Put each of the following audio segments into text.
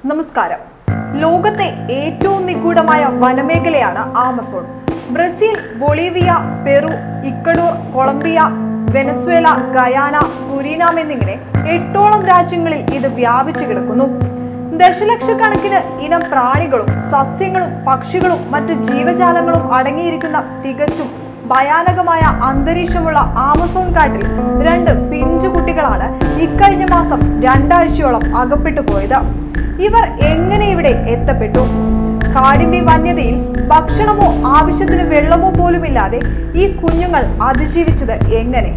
നമസ്കാരം ലോകത്തെ ഏറ്റവും നിഗൂഢമായ വനമേഖലയാണ് Amazon Brazil Bolivia Peru Ecuador Colombia Venezuela Guyana Suriname എന്നിങ്ങനെ എട്ടോളം രാജ്യങ്ങളിൽ ഇത് വ്യാപിച്ചു കിടക്കുന്നു ദശലക്ഷക്കണക്കിന് ഇനം പ്രാണികളും സസ്യങ്ങളും പക്ഷികളും മറ്റ് ജീവജാലങ്ങളും അടങ്ങിയിരിക്കുന്ന തികച്ചും ഭയാനകമായ അന്തരീക്ഷമുള്ള ആമസോൺ കാട്ടിൽ രണ്ട് പിഞ്ചു കുട്ടികളാണ് ഇക്കഴിഞ്ഞ മാസം രണ്ടാഴ്ചയോളം അകപ്പെട്ടു പോയത് ഇവർ എങ്ങനെ ഇവിടെ എത്തപ്പെട്ടു കാടിന്റെ വന്യതയിൽ ഭക്ഷണമോ ആവശ്യത്തിന് വെള്ളമോ പോലുമില്ലാതെ ഈ കുഞ്ഞുങ്ങൾ അതിജീവിച്ചത് എങ്ങനെ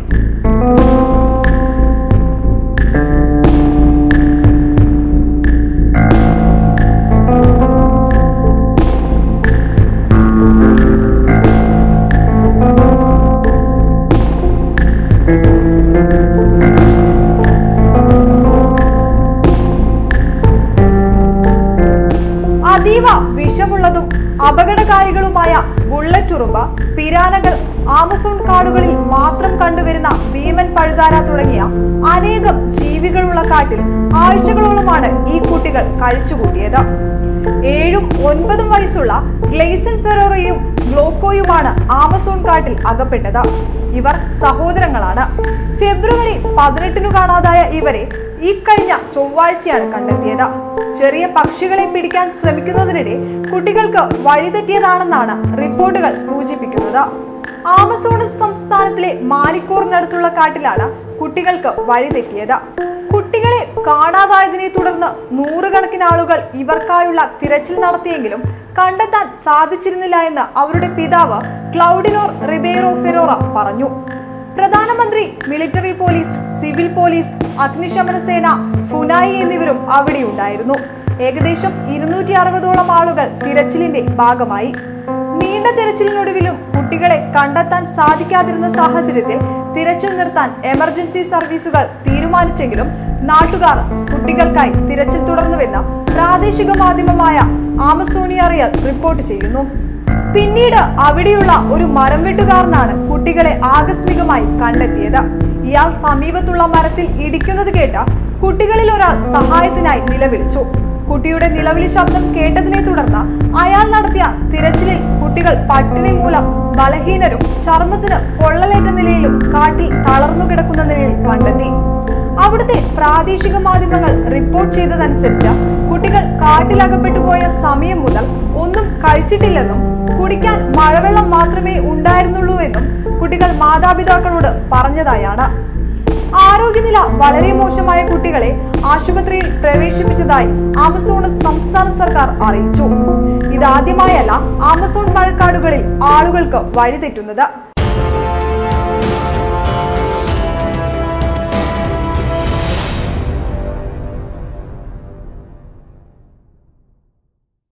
അതീവ വിഷമുള്ളതും അപകടകാരികളുമായ ബുള്ളറ്റ് ഉറുമ്പ പിരാനകൾ ആമസോൺ കാടുകളിൽ മാത്രം കണ്ടുവരുന്ന ഭീമൻ പഴുതാര തുടങ്ങിയ അനേകം ജീവികളുള്ള കാട്ടിൽ ആഴ്ചകളോളമാണ് ഈ കുട്ടികൾ കഴിച്ചുകൂട്ടിയത് ഏഴും ഒൻപതും വയസ്സുള്ള ഗ്ലേസൻ ഫെറോറയും ഗ്ലോക്കോയുമാണ് ആമസോൺ കാട്ടിൽ അകപ്പെട്ടത് ഇവർ സഹോദരങ്ങളാണ് ഫെബ്രുവരി പതിനെട്ടിനു കാണാതായ ഇവരെ ഈ കഴിഞ്ഞ ചൊവ്വാഴ്ചയാണ് കണ്ടെത്തിയത് ചെറിയ പക്ഷികളെ പിടിക്കാൻ ശ്രമിക്കുന്നതിനിടെ കുട്ടികൾക്ക് വഴിതെറ്റിയതാണെന്നാണ് റിപ്പോർട്ടുകൾ സൂചിപ്പിക്കുന്നത് ആമസോണസ് സംസ്ഥാനത്തിലെ മാലിക്കോറിനടുത്തുള്ള കാട്ടിലാണ് കുട്ടികൾക്ക് വഴിതെറ്റിയത് കുട്ടികളെ കാണാതായതിനെ തുടർന്ന് നൂറുകണക്കിന് ആളുകൾ ഇവർക്കായുള്ള തിരച്ചിൽ നടത്തിയെങ്കിലും കണ്ടെത്താൻ സാധിച്ചിരുന്നില്ല എന്ന് അവരുടെ പിതാവ് ക്ലൗഡിനോർ റിബേറോ ഫെറോറ പറഞ്ഞു പ്രധാനമന്ത്രി മിലിറ്ററി പോലീസ് സിവിൽ പോലീസ് അഗ്നിശമന സേന ഫുനായി എന്നിവരും അവിടെയുണ്ടായിരുന്നു ഏകദേശം ഇരുന്നൂറ്റി അറുപതോളം ആളുകൾ തിരച്ചിലിന്റെ ഭാഗമായി നീണ്ട തിരച്ചിലിനൊടുവിലും കുട്ടികളെ കണ്ടെത്താൻ സാധിക്കാതിരുന്ന സാഹചര്യത്തിൽ തിരച്ചിൽ നിർത്താൻ എമർജൻസി സർവീസുകൾ തീരുമാനിച്ചെങ്കിലും നാട്ടുകാർ കുട്ടികൾക്കായി തിരച്ചിൽ തുടർന്നുവെന്ന് പ്രാദേശിക മാധ്യമമായ ആമസോണിയ റിയൽ റിപ്പോർട്ട് ചെയ്യുന്നു പിന്നീട് അവിടെയുള്ള ഒരു മരം വെട്ടുകാരനാണ് കുട്ടികളെ ആകസ്മികമായി കണ്ടെത്തിയത് ഇയാൾ സമീപത്തുള്ള മരത്തിൽ ഇടിക്കുന്നത് കേട്ട കുട്ടികളിൽ ഒരാൾ സഹായത്തിനായി നിലവിളിച്ചു കുട്ടിയുടെ നിലവിളി ശബ്ദം കേട്ടതിനെ തുടർന്ന് അയാൾ നടത്തിയ തിരച്ചിലിൽ കുട്ടികൾ പട്ടിണി മൂലം ബലഹീനരും ചർമ്മത്തിന് പൊള്ളലേറ്റ നിലയിലും കാട്ടിൽ തളർന്നു കിടക്കുന്ന നിലയിൽ കണ്ടെത്തി അവിടുത്തെ പ്രാദേശിക മാധ്യമങ്ങൾ റിപ്പോർട്ട് ചെയ്തതനുസരിച്ച് കുട്ടികൾ കാട്ടിലകപ്പെട്ടു പോയ സമയം മുതൽ ഒന്നും കഴിച്ചിട്ടില്ലെന്നും കുടിക്കാൻ മഴവെള്ളം മാത്രമേ ഉണ്ടായിരുന്നുള്ളൂ എന്നും കുട്ടികൾ മാതാപിതാക്കളോട് പറഞ്ഞതായാണ് ആരോഗ്യനില വളരെ മോശമായ കുട്ടികളെ ആശുപത്രിയിൽ പ്രവേശിപ്പിച്ചതായി ആമസോണസ് സംസ്ഥാന സർക്കാർ അറിയിച്ചു ഇതാദ്യമായല്ല ആമസോൺ മഴക്കാടുകളിൽ ആളുകൾക്ക് വഴിതെറ്റുന്നത്